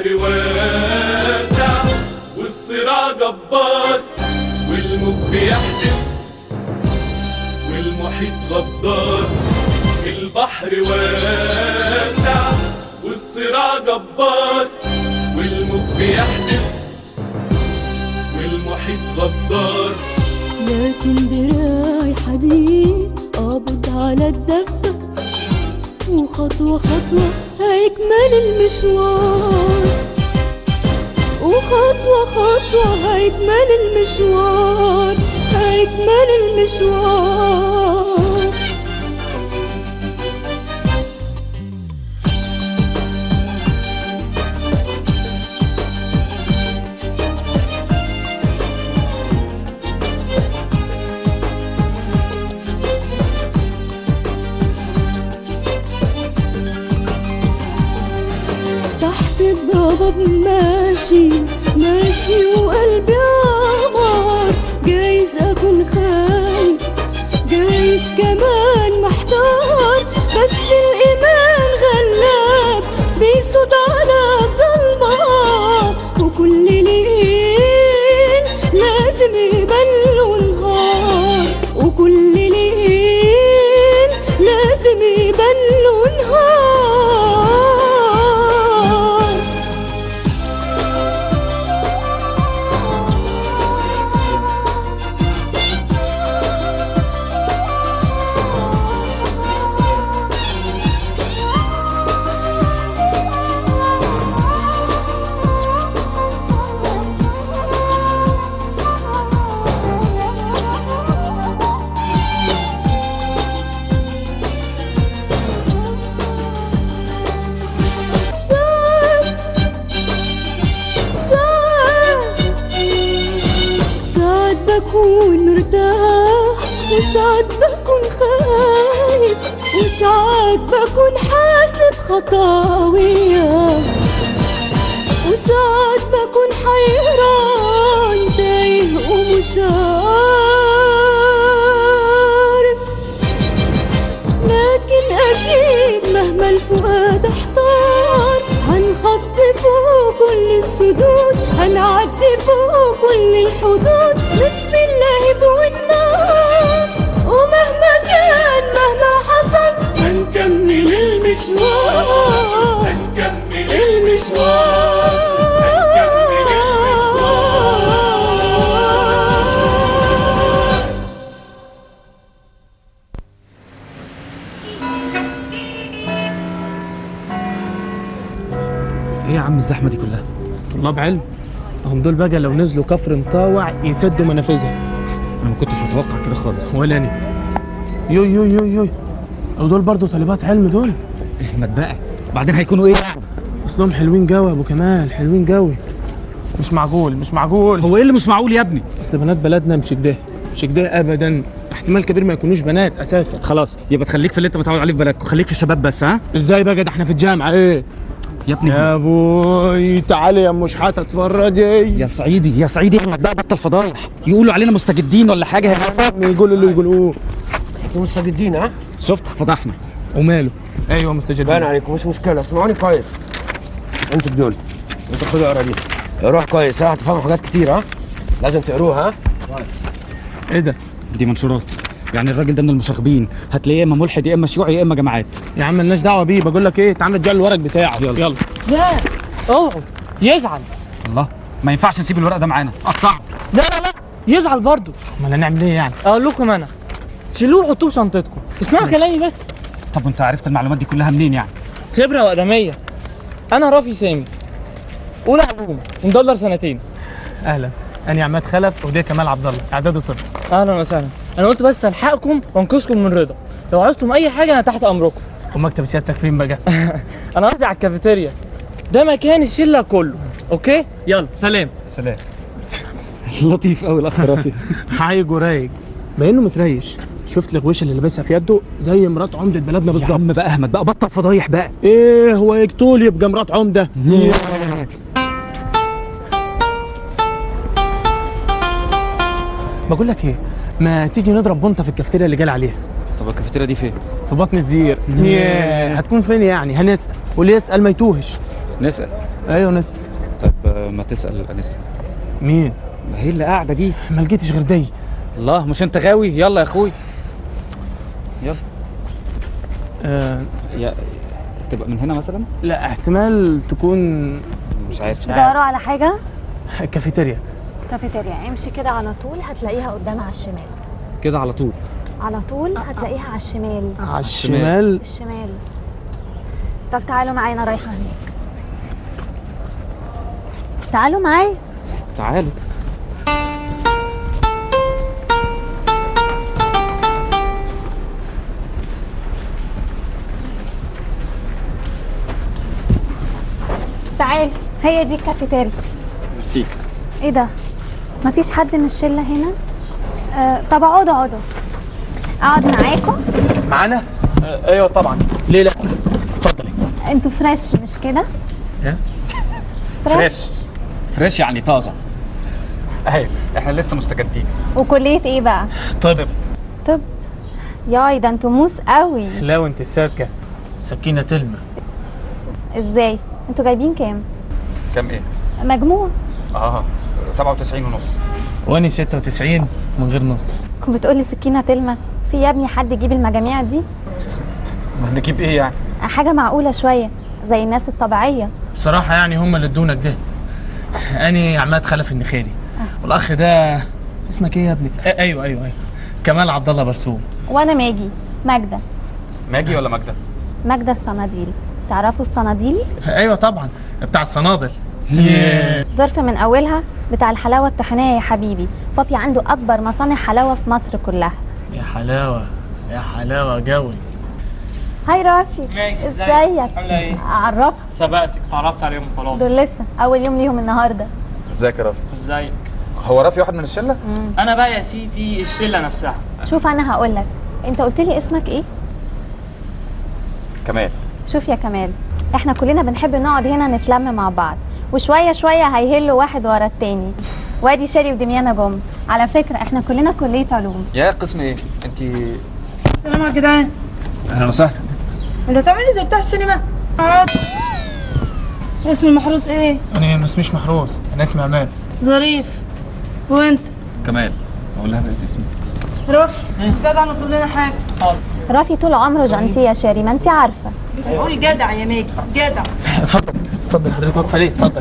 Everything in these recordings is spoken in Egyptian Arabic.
البحر واسع والصراع جبار والموج بيحدف والمحيط غدار البحر واسع والصراع جبار والموج بيحدف والمحيط غدار لكن دراعي حديد قابض على الدفة وخطوة خطوة هيكمل المشوار وخطوة خطوة هيكمل المشوار هيكمل المشوار تحت الضباب ماشي ماشي وقلبي عمار جايز اكون خايف جايز كمان محتار بس الايمان غلاب بيصوت على الضلمة وكل ليل لازم يبان له نهار وكل ليل لازم يبان له نهار ساعات ساعات ساعات بكون مرتاح وساعات بكون خايف وساعات بكون حاسب خطاوية وساعات بكون حيران تايه ومش عارف لكن أكيد مهما الفؤاد احتار هنحط فوق كل السدود هنعدي فوق كل الحدود نطفي اللهب والنار ومهما كان مهما حصل هنكمل المشوار هنكمل المشوار هنكمل المشوار ايه يا عم الزحمه دي كلها طلاب علم هم دول بقى لو نزلوا كفر مطاوع يسدوا منافذهم انا ما كنتش متوقع كده خالص ولا انا يوي يوي يوي يوي او دول برضه طالبات علم دول احمد بقى بعدين هيكونوا ايه اصلهم حلوين قوي يا ابو كمال حلوين قوي مش معقول مش معقول هو ايه اللي مش معقول يا ابني اصل بنات بلدنا مش كده مش كده ابدا احتمال كبير ما يكونوش بنات اساسا خلاص يبقى تخليك في اللي انت متعود عليه في بلدكم خليك في الشباب بس ها ازاي بقى ده احنا في الجامعه ايه يا ابني يا ابوي تعالي يا ام شحاته اتفرجي يا صعيدي يا صعيدي احمد بقى بطل فضايح يقولوا علينا مستجدين ولا حاجه هي يقولوا اللي يقولوه انتوا مستجدين ها؟ شفت فضحنا وماله ايوه باين مستجدين عليكم مش مشكله اسمعوني كويس امسك دول انت خد اقرا دي اقروها كويس ها هتفهموا حاجات كتير ها لازم تقروها ها ايه ده دي منشورات يعني الراجل ده من المشاغبين هتلاقيه يا اما ملحد يا اما شيوعي يا اما جماعات يا عم مالناش دعوه بيه بقول لك ايه تعال نديله الورق بتاعه يلا. يلا لا اقعد يزعل الله ما ينفعش نسيب الورق ده معانا قطعه لا لا لا يزعل برضه امال هنعمل ايه يعني اقول لكم انا شيلوه وحطوه في شنطتكم اسمعوا كلامي بس طب وانت عرفت المعلومات دي كلها منين يعني خبره واقدميه انا رافي سامي اولى علوم مدلر سنتين اهلا انا عماد خلف ودي كمال عبد الله اعداد الطب اهلا وسهلا انا قلت بس الحقكم وانقذكم من رضا لو عوزتم اي حاجه انا تحت امركم ومكتب سيادتك فين بقى انا قصدي على الكافيتيريا ده مكان الشله كله اوكي يلا سلام سلام لطيف قوي الاخ رافي عايج ورايق باينه متريش شفت الغويشه اللي لابسها في يده زي مرات عمده بلدنا يا بالظبط عم بقى احمد بقى بطل فضايح بقى ايه هو يقتول يبقى مرات عمده بقول لك ايه ما تيجي نضرب بنطه في الكافتيريا اللي قال عليها طب الكافيتيريا دي فين في بطن الزير ياه هتكون فين يعني هنسال واللي يسال ما يتوهش نسال ايوه ناس طب آه، ما تسال انسه مين ما هي اللي قاعده دي ما لقيتش غير دي الله مش انت غاوي يلا يا اخوي يلا آه يا تبقى من هنا مثلا لا احتمال تكون مش عارف دوروا على حاجة كافيتيريا كافيتيريا امشي كده على طول هتلاقيها قدام على الشمال كده على طول على طول هتلاقيها على الشمال على الشمال الشمال طب تعالوا معايا انا رايحة هناك تعالوا معايا تعالوا تعال هي دي الكافيتيريا ميرسي ايه ده مفيش حد من الشلة هنا آه طب اقعدوا اقعدوا اقعد معاكم معانا آه ايوه طبعا ليه لا اتفضلي انتوا فريش مش كده إيه؟ فريش فريش يعني طازه ايوه احنا لسه مستجدين وكلية ايه بقى طيب طب ياي ده انتوا موس قوي لا وانت السادكه سكينه تلمع ازاي انتوا جايبين كام كام ايه مجموع اه 97 ونص واني 96 من غير نص بتقولي سكينة تلمة في يا ابني حد يجيب المجاميع دي نجيب ايه يعني حاجة معقولة شوية زي الناس الطبيعية بصراحه يعني هم اللي ادونك ده اني عماد خلف النخيري والاخ ده اسمك ايه يا ابني آه ايوه ايوه ايوه كمال عبد الله برسوم وانا ماجي ماجدة ماجي ولا ماجده ماجدة الصناديلي تعرفوا الصناديلي ايوه طبعا بتاع الصنادل ظرف من اولها بتاع الحلاوة الطحينية يا حبيبي بابي عنده اكبر مصانع حلاوة في مصر كلها يا حلاوه يا حلاوه جوي هاي رافي ماجي، ازيك؟ ازيك عاملة ايه؟ اعرفها سبقتك اتعرفت عليهم خلاص دول لسه اول يوم ليهم النهارده ازيك يا رافي ازيك هو رافي واحد من الشله انا بقى يا سيدي الشله نفسها شوف انا هقول لك انت قلت لي اسمك ايه كمال شوف يا كمال احنا كلنا بنحب نقعد هنا نتلم مع بعض وشويه شويه هيهلوا واحد ورا التاني وادي شيري ودميانة جم على فكره احنا كلنا كليه علوم يا قسم ايه انت السلام يا جدعان اهلا وسهلا انت هتعمل لي زي بتاع السينما عادي اسم المحروس ايه انا ما اسميش محروس انا اسمي عماد ظريف وانت كمال اقول لها بقيت اسمي رافي جدع نطلب لنا حاجه رافي طول عمره جانتي يا شيري ما انت عارفه قولي جدع يا ماجي جدع اتفضل اتفضل حضرتك واقفه ليه اتفضل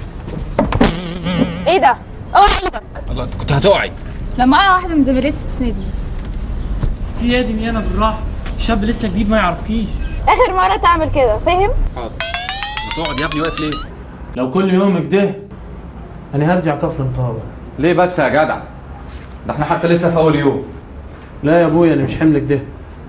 ايه ده؟ اوعى قلبك الله انت كنت هتقعي لما اقع واحده من زميلتي تسندني في يا دميانة بالراحه الشاب لسه جديد ما يعرفكيش اخر مره تعمل كده فاهم؟ تقعد يا ابني واقف ليه لو كل يوم كده انا هرجع كفر مطاوع ليه بس يا جدع ده احنا حتى لسه في اول يوم لا يا ابويا انا مش حملك ده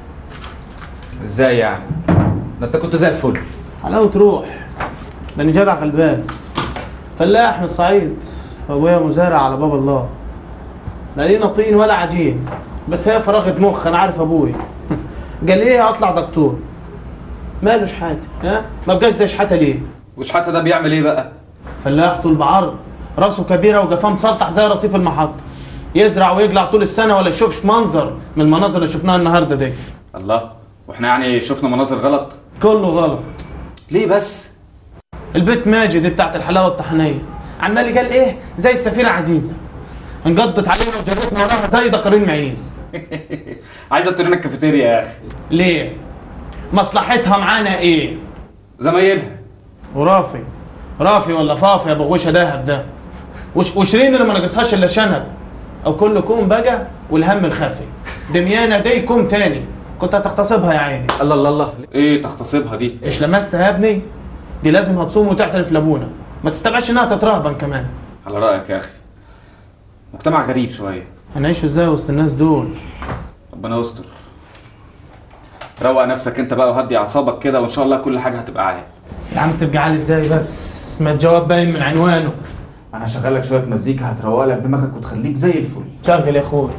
ازاي يعني ده انت كنت زي الفل حلاوه روح ده انا جدع غلبان فلاح من الصعيد وابويا مزارع على باب الله لا لينا طين ولا عجين بس هي فراغة مخ انا عارف ابوي قال لي ايه اطلع دكتور ماله شحاته ها ما بقاش زي شحاته ليه وشحاته ده بيعمل ايه بقى فلاح طول بعرض راسه كبيره وجفاه مسلطح زي رصيف المحطه يزرع ويقلع طول السنه ولا يشوفش منظر من المناظر اللي شفناها النهارده دي الله واحنا يعني شفنا مناظر غلط كله غلط ليه بس البيت ماجد دي بتاعت الحلاوه الطحينيه عمال قال ايه زي السفينه عزيزه انقضت علينا وجرتنا وراها زي دكرين معيز عايزه تورينا الكافيتيريا يا اخي ليه مصلحتها معانا ايه زمايلها ورافي رافي ولا فافي يا بغوشه دهب ده وش وشيرين اللي ما ناقصهاش الا شنب او كل كوم بقى والهم الخفي دميانه دي كوم تاني كنت هتغتصبها يا عيني الله الله الله ايه تغتصبها دي ايش لمستها يا ابني دي لازم هتصوم وتعترف لابونا ما تستبعدش انها تترهبن كمان على رايك يا اخي مجتمع غريب شويه هنعيشوا ازاي وسط الناس دول ربنا يستر روق نفسك انت بقى وهدي اعصابك كده وان شاء الله كل حاجه هتبقى عادي يا عم تبقى عالي ازاي بس ما الجواب باين من عنوانه انا هشغل لك شويه مزيكا هتروق لك دماغك وتخليك زي الفل شغل يا اخوي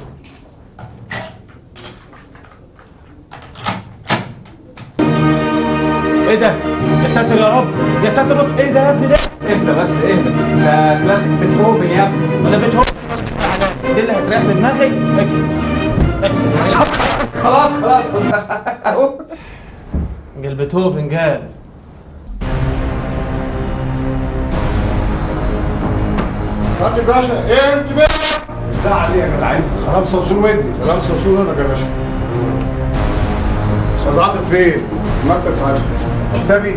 ايه ده يا ساتر يا رب يا ساتر بص ايه ده يا ابني ده اهدى بس اهدى ده كلاسيك بيتهوفن يا ابني انا بيتهوفن دي اللي هتريح لي دماغي اكفي اكفي خلاص خلاص اهو قال بيتهوفن قال سعاده الباشا ايه انت بقى ساعة ليه يا جدع انت حرام صوصور ودني سلام صوصور ودنك يا باشا استاذ عاطف فين؟ المركز عاطف مكتبي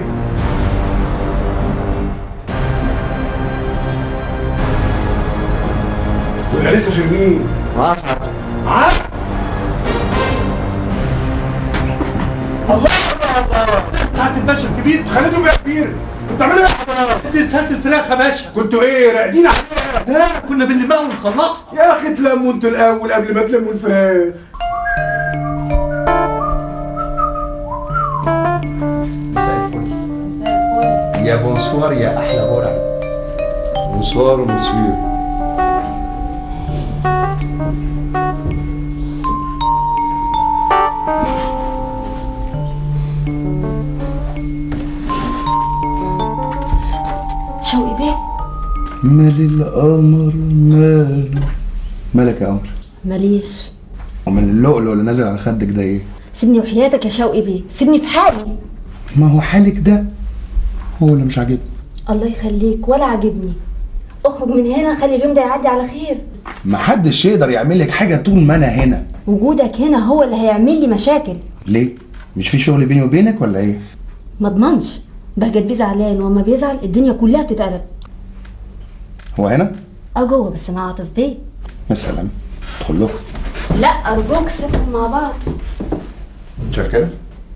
ولا لسه شرمين؟ معاه سعادتك معاه الله الله الله ساعة الباشا الكبير خليته فيها كبير انتوا بتعملوا ايه يا حضرات؟ دي رسالة الفراخ يا باشا كنتوا ايه راقدين عليها؟ لا كنا بنلمها ونخلصها يا اخي تلموا انتوا الاول قبل ما تلموا الفراخ مساء الفل يا بونسوار يا احلى برع بونسوار ومسوير شوقي بيه مال القمر ماله مالك يا قمر ماليش ومن اللؤلؤ اللي نازل على خدك ده ايه سيبني وحياتك يا شوقي بيه سيبني في حالي ما هو حالك ده هو اللي مش عاجبني الله يخليك ولا عاجبني اخرج من هنا خلي اليوم ده يعدي على خير محدش يقدر يعمل لك حاجه طول ما انا هنا وجودك هنا هو اللي هيعمل لي مشاكل ليه مش في شغل بيني وبينك ولا ايه ما اضمنش بهجت بيه زعلان واما بيزعل الدنيا كلها بتتقلب هو هنا اه جوه بس مع عاطف بيه يا سلام ادخل له لا ارجوك سيبهم مع بعض شايف كده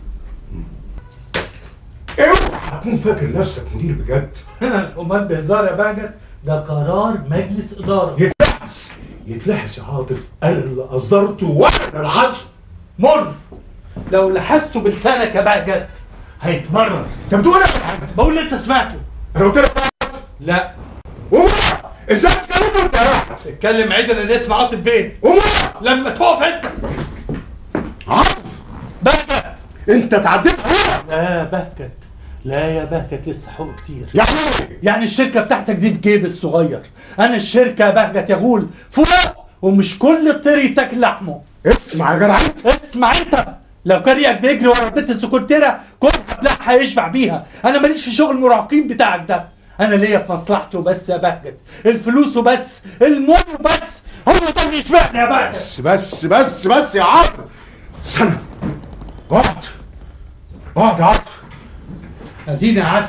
هتكون فاكر نفسك مدير بجد امال بهزار يا بهجت ده قرار مجلس اداره يتلحس يتلحس يا عاطف انا اللي اصدرته وانا اللي حاسه مر لو لحسته بلسانك يا بهجت هيتمرر انت بتقول ايه يا بهجت؟ بقول اللي انت سمعته انا قلت لك لا قوم ازاي تتكلم وانت قاعد؟ اتكلم عدل نسمع عاطف فين قوم لما تقف انت عاطف بهجت انت اتعديت عليها لا بهجت لا يا بهجت لسه حقوق كتير يعني ايه؟ يعني الشركه بتاعتك دي في جيب الصغير انا الشركه يا بهجت يا غول فوق ومش كل الطير يتاكل لحمه اسمع يا جدع انت اسمع انت لو كان ريقك بيجري ورا البنت السكرتيره كل حبلها هيشبع بيها انا ماليش في شغل المراهقين بتاعك ده انا ليا في مصلحته بس يا بهجت الفلوس وبس المول وبس هو ده اللي يشبعني يا بهجت بس بس بس بس يا عاطف استنى اقعد اقعد يا عاطف اديني قعدت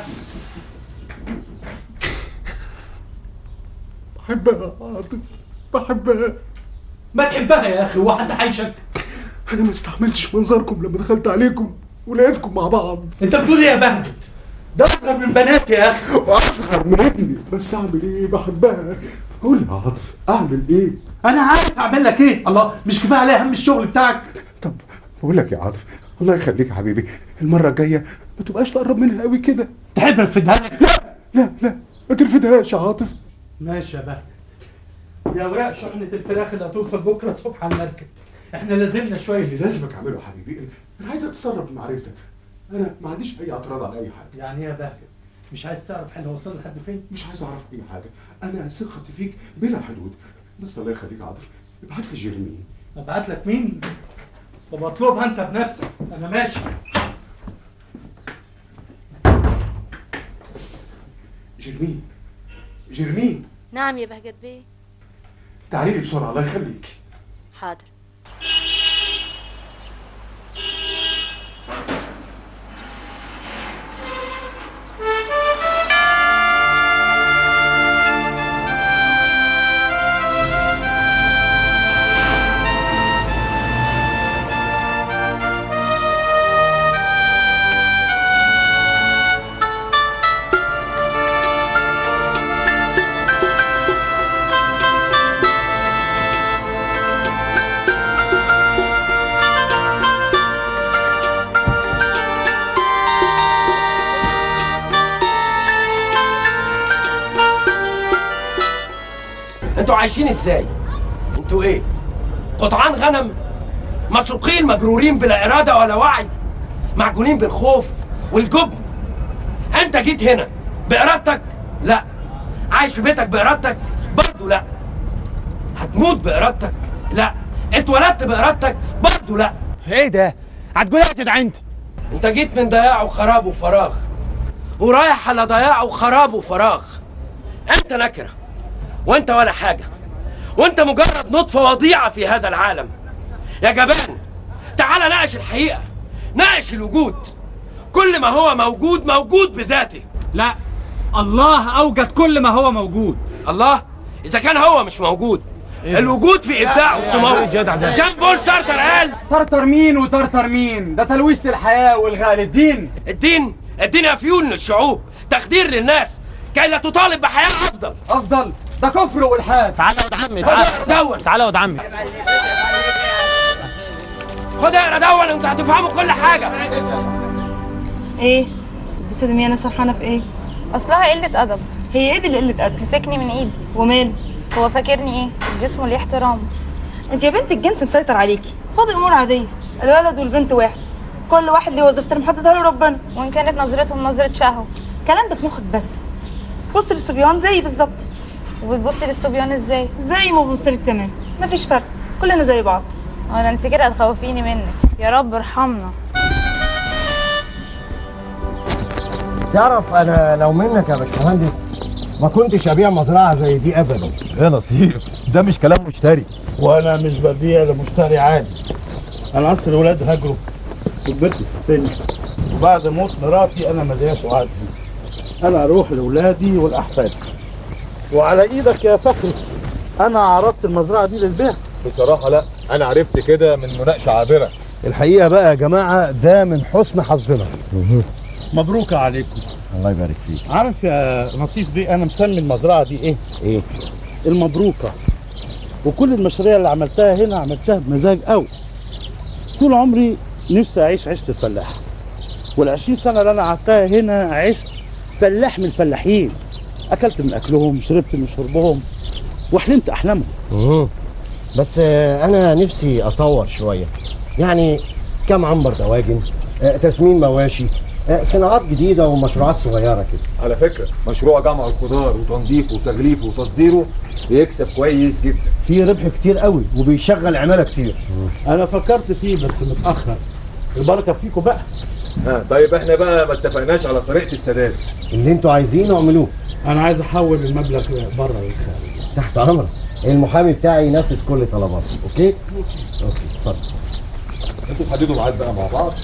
بحبها يا عاطف بحبها ما تحبها يا اخي هو حد هيشك انا ما استحملتش منظركم لما دخلت عليكم ولقيتكم مع بعض انت بتقول ايه يا بهجت ده اصغر من بناتي يا اخي واصغر من ابني بس اعمل ايه بحبها قول يا عاطف اعمل ايه انا عارف اعمل لك ايه الله مش كفايه عليا هم الشغل بتاعك طب بقول لك يا عاطف الله يخليك يا حبيبي المره الجايه ما تبقاش تقرب منها قوي كده تحب ارفدها لك لا لا لا ما ترفدهاش يا عاطف ماشي يا بهجت يا اوراق شحنه الفراخ اللي هتوصل بكره الصبح على المركب احنا لازمنا شويه اللي لازمك اعمله يا حبيبي انا عايزك تتصرف بمعرفتك انا ما عنديش اي اعتراض على اي حاجه يعني ايه يا بهجت مش عايز تعرف احنا وصلنا لحد فين مش عايز اعرف اي حاجه انا ثقتي فيك بلا حدود بس الله يخليك يا عاطف ابعت لي جيرمي ابعت لك مين وبطلبها انت بنفسك انا ماشي جيرمي جيرمي نعم يا بهجت بيه تعالي لي بسرعه الله يخليك حاضر انتوا عايشين ازاي؟ انتوا ايه؟ قطعان غنم؟ مسروقين مجرورين بلا اراده ولا وعي؟ معجونين بالخوف والجبن انت جيت هنا بارادتك؟ لا عايش في بيتك بارادتك؟ برضه لا هتموت بارادتك؟ لا اتولدت بارادتك؟ برضه لا ايه ده؟ هتقول ايه يا جدع انت؟ انت جيت من ضياع وخراب وفراغ ورايح على ضياع وخراب وفراغ انت نكره وانت ولا حاجة وانت مجرد نطفة وضيعة في هذا العالم يا جبان تعال ناقش الحقيقة ناقش الوجود كل ما هو موجود موجود بذاته لا الله اوجد كل ما هو موجود الله اذا كان هو مش موجود الوجود في ابداع الصمود جان بول سارتر قال سارتر مين وترتر مين ده تلويث للحياه والغاء للدين الدين الدين افيون للشعوب تخدير للناس كي لا تطالب بحياه افضل افضل ده كفر والحاد تعالى ولد عمي خد اقرا دون تعالى ولد عمي خد اقرا دون انت هتفهموا كل حاجه ايه الدسة دميانة سرحانة في ايه اصلها قله ادب هي ايه دي اللي قلة ادب مسكني من ايدي وماله هو فاكرني ايه الجسم ليه احترام انت يا بنت الجنس مسيطر عليكي خد الامور عادية الولد والبنت واحد كل واحد ليه وظيفته اللي محددها له ربنا وان كانت نظرتهم نظره شهوه الكلام ده في مخك بس بص للصبيان زي بالظبط وبتبصي للصبيان ازاي زي ما ببص لك تمام مفيش فرق كلنا زي بعض ولا انت كده هتخوفيني منك يا رب ارحمنا تعرف انا لو منك يا باشمهندس ما كنتش ابيع مزرعه زي دي ابدا يا نصير ده مش كلام مشتري وانا مش ببيع لمشتري عادي انا اصل الولاد هاجروا وكبرت في السن وبعد موت مراتي انا ملياش وعدي انا اروح لاولادي والاحفاد وعلى ايدك يا فخري انا عرضت المزرعه دي للبيع بصراحة لا أنا عرفت كده من مناقشة عابرة الحقيقه بقى يا جماعه ده من حسن حظنا مبروك عليكم الله يبارك فيك عارف يا نصيف بيه انا مسمي المزرعه دي ايه ايه المبروكه وكل المشاريع اللي عملتها هنا عملتها بمزاج قوي طول عمري نفسي اعيش عيشه الفلاح وال20 سنه اللي انا قعدتها هنا عشت فلاح من الفلاحين اكلت من اكلهم شربت من شربهم وحلمت احلامهم مم. بس آه، انا نفسي اطور شويه يعني كم عنبر دواجن آه، تسمين مواشي آه، صناعات جديده ومشروعات صغيره كده على فكرة مشروع جمع الخضار وتنظيفه وتغليفه وتصديره بيكسب كويس جدا في ربح كتير قوي وبيشغل عماله كتير انا فكرت فيه بس متاخر البركه فيكم بقى ها طيب احنا بقى ما اتفقناش على طريقة السداد اللي انتوا عايزينه اعملوه انا عايز احول المبلغ بره للخارج تحت امرك المحامي بتاعي ينفذ كل طلباتك اوكي اوكي اتفضل انتوا تحددوا ميعاد بقى مع بعض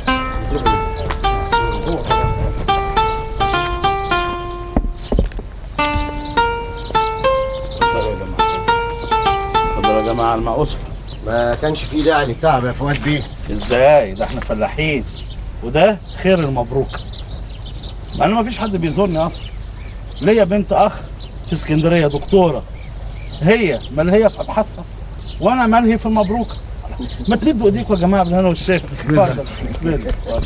اتفضلوا يا جماعه المقص ما كانش في داعي للتعب يا فؤاد بيه ازاي ده احنا فلاحين وده خير المبروك مع ان مفيش حد بيزورني اصلا ليا بنت اخ في اسكندريه دكتوره هي ملهيه في ابحاثها وانا ملهي في المبروك ما تمدوا ايديكم يا جماعه بالهنا والشفا اتفضل بسم الله اتفضل.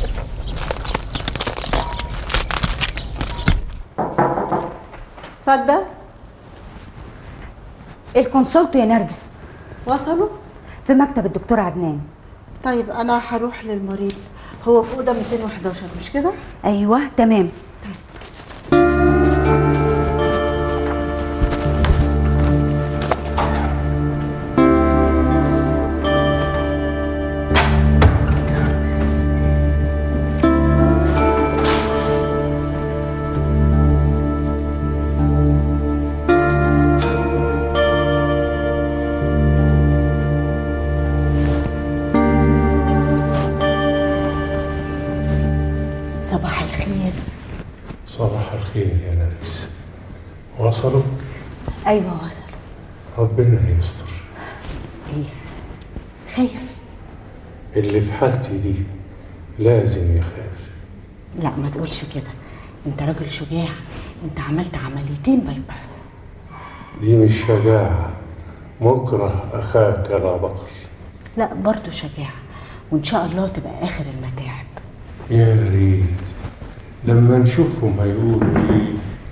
اتفضل الكونسولت يا نرجس وصلوا في مكتب الدكتور عدنان طيب انا هروح للمريض هو في اوضه 211 مش كده ايوه تمام صباح الخير صباح الخير يا نرجس وصلوا ايوه وصل ربنا يستر ايه خايف اللي في حالتي دي لازم يخاف لا ما تقولش كده انت راجل شجاع انت عملت عمليتين باي باس دي مش شجاعة مكره أخاك لا بطل لا برضه شجاع وان شاء الله تبقى اخر المتاعب يا ريت لما نشوفهم هيقولوا ايه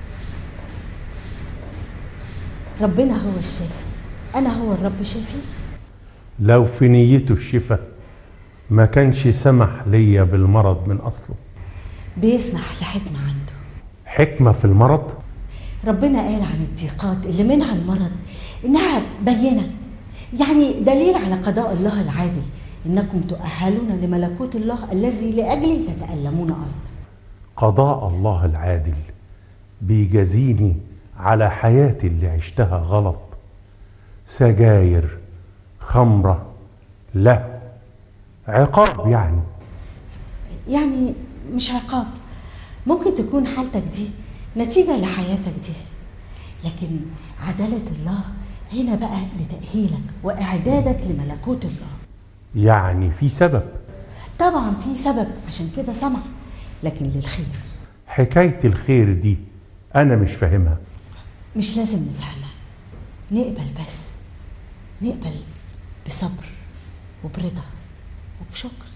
ربنا هو الشافي انا هو الرب شافي لو في نيته الشفاء ما كانش سمح ليا بالمرض من أصله بيسمح لحكمة عنده حكمة في المرض ربنا قال عن الضيقات اللي منها المرض انها بينه يعني دليل على قضاء الله العادل انكم تؤهلون لملكوت الله الذي لاجله تتالمون ايضا قضاء الله العادل بيجازيني على حياتي اللي عشتها غلط سجاير خمرة لا عقاب يعني يعني مش عقاب ممكن تكون حالتك دي نتيجة لحياتك دي لكن عدالة الله هنا بقى لتأهيلك وإعدادك لملكوت الله يعني في سبب طبعا في سبب عشان كده سمح لكن للخير حكاية الخير دي أنا مش فاهمها مش لازم نفهمها نقبل بس نقبل بصبر وبرضا وبشكر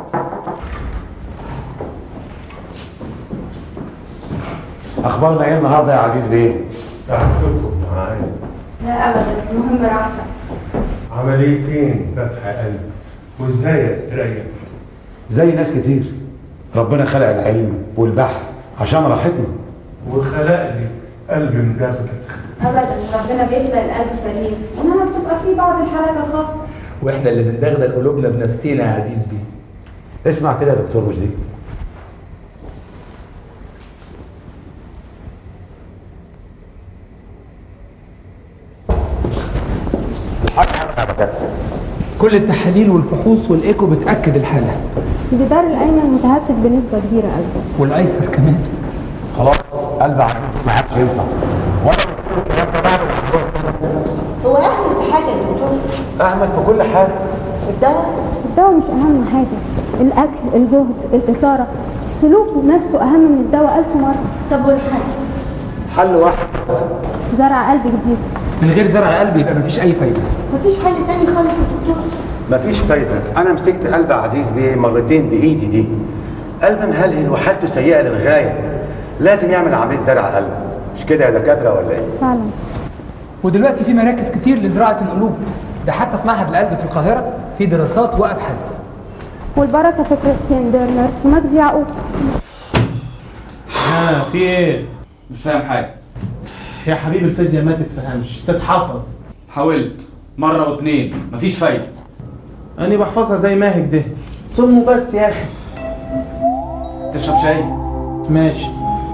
اخبارنا ايه النهارده يا عزيز بيه تعبتكم معايا لا ابدا المهم راحتك عمليتين فتح قلب وازاي استريح زي ناس كتير ربنا خلق العلم والبحث عشان راحتنا وخلق لي قلب مدغدغ ابدا ربنا بيخلق القلب سليم انما بتبقى في بعض الحالات الخاصه واحنا اللي بندغدغ قلوبنا بنفسينا يا عزيز بيه اسمع كده يا دكتور مجدي كل التحاليل والفحوص والايكو بتاكد الحاله الجدار الايمن متهتك بنسبه كبيره قوي والايسر كمان خلاص قلب عزيز ما عادش ينفع هو اعمل في حاجة يا دكتور اعمل في كل حاجه الدواء الدواء مش اهم حاجه الاكل الجهد الاثاره السلوك نفسه اهم من الدواء الف مره طب والحل حل واحد بس زرع قلب جديد من غير زرع قلب يبقى مفيش اي فايده مفيش حل تاني خالص يا دكتور مفيش فايده انا مسكت قلب عزيز بيه مرتين بايدي دي قلب مهلهل وحالته سيئه للغايه لازم يعمل عمليه زرع قلب مش كده يا دكاتره ولا ايه فعلا ودلوقتي في مراكز كتير لزراعه القلوب ده حتى في معهد القلب في القاهره في دراسات وابحاث والبركه في كريستيان ديرنر ومجدي يعقوب ها في ايه مش فاهم حاجه يا حبيبي الفيزياء ما تتفهمش تتحفظ حاولت مره واتنين مفيش فايده انا بحفظها زي ماهك ده صمه بس يا اخي تشرب شاي ماشي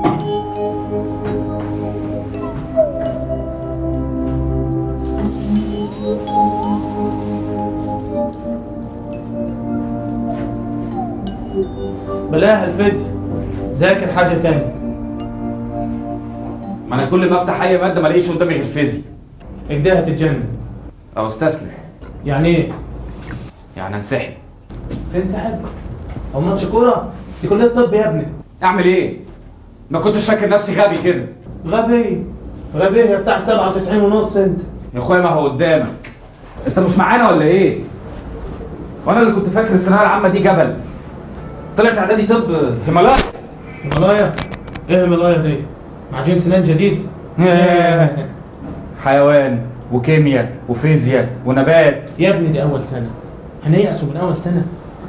بلاها الفيزياء ذاكر حاجة تانية ما انا كل ما افتح اي ماده ما الاقيش قدامي غير فيزياء اجدها تتجنن او استسلم يعني ايه؟ يعني انسحب تنسحب؟ هو ماتش كورة؟ دي كلية طب يا ابني اعمل ايه ما كنتش فاكر نفسي غبي كده غبي غبي يا بتاع 97 ونص انت يا اخويا ما هو قدامك انت مش معانا ولا ايه وانا اللي كنت فاكر الثانويه العامه دي جبل طلعت اعدادي طب هيمالايا هيمالايا ايه هيمالايا دي؟ معجون سنان جديد حيوان وكيمياء وفيزياء ونبات يا ابني دي اول سنة هنيأسوا من اول سنة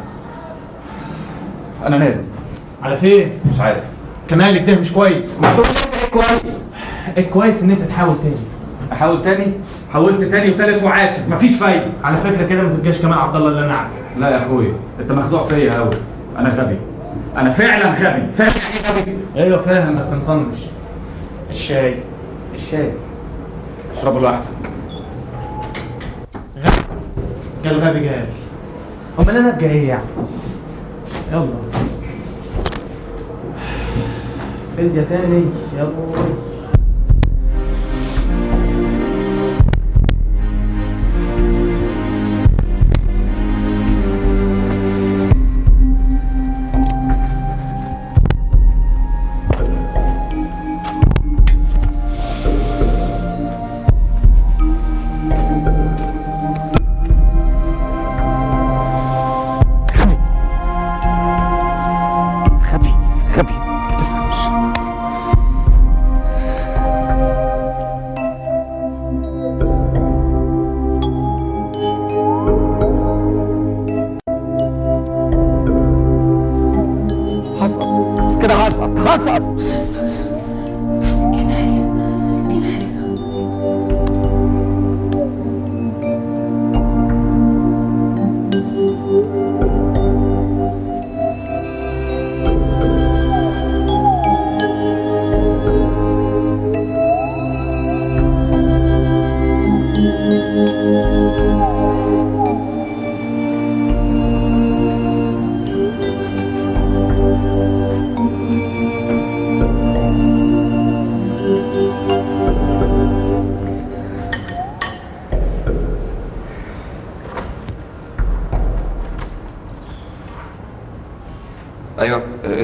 انا نازل على فين؟ مش عارف كمالك ده مش كويس ما تقولش انت ايه كويس الكويس ان انت تحاول تاني احاول تاني حاولت تاني وتالت وعاشر مفيش فايده على فكره كده ما تبقاش كمال عبد الله اللي انا عارفه لا يا اخويا انت مخدوع فيا قوي انا غبي انا فعلا غبي فاهم يعني ايه غبي ايوه فاهم بس نطنش الشاي الشاي اشربه لوحدك قال غبي قال امال انا ابقى ايه يعني يلا فيزياء تاني يلا غبي غبي ما تفهمش هسقط كده هسقط هسقط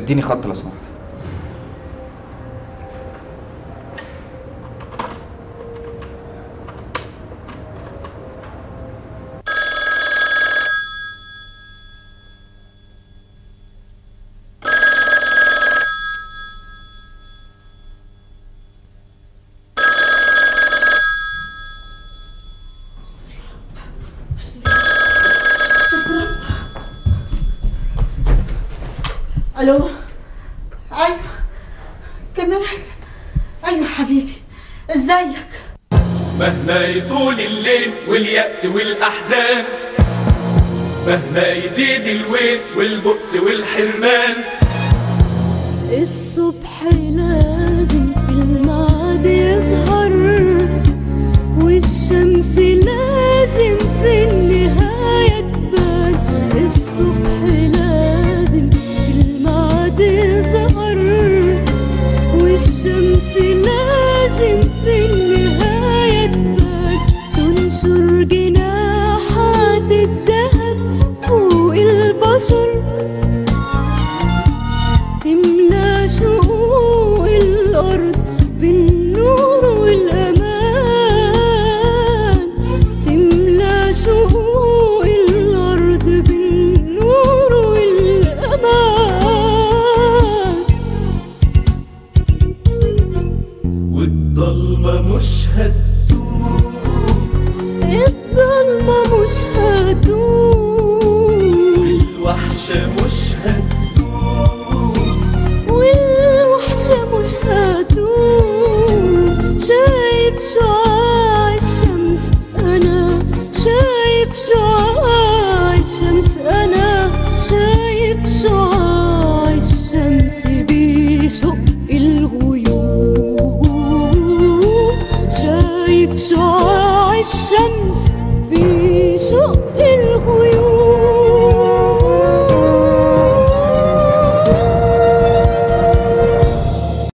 اديني خط لو سمحت الو ايوه كمان ايوه حبيبي ازيك مهما يطول الليل واليأس والأحزان مهما يزيد الويل والبؤس والحرمان الصبح لازم في الميعاد يظهر والشمس لازم في النهاية تبان الصبح لازم في الميعاد يظهر والشمس لازم في النهاية تبان تنشر جناحات الذهب فوق البشر تملى شقوق الأرض بالنور والأمان تملى شقوق الأرض بالنور والأمان والضلمة مش هتدوم الضلمة مش هتدوم والوحشة مش هتدوم والوحشة مش هتدوم شايف شعاع الشمس أنا شايف شعاع الشمس أنا شايف شعاع الشمس بيشق الغيوم شايف شعاع الشمس بيشق الغيوم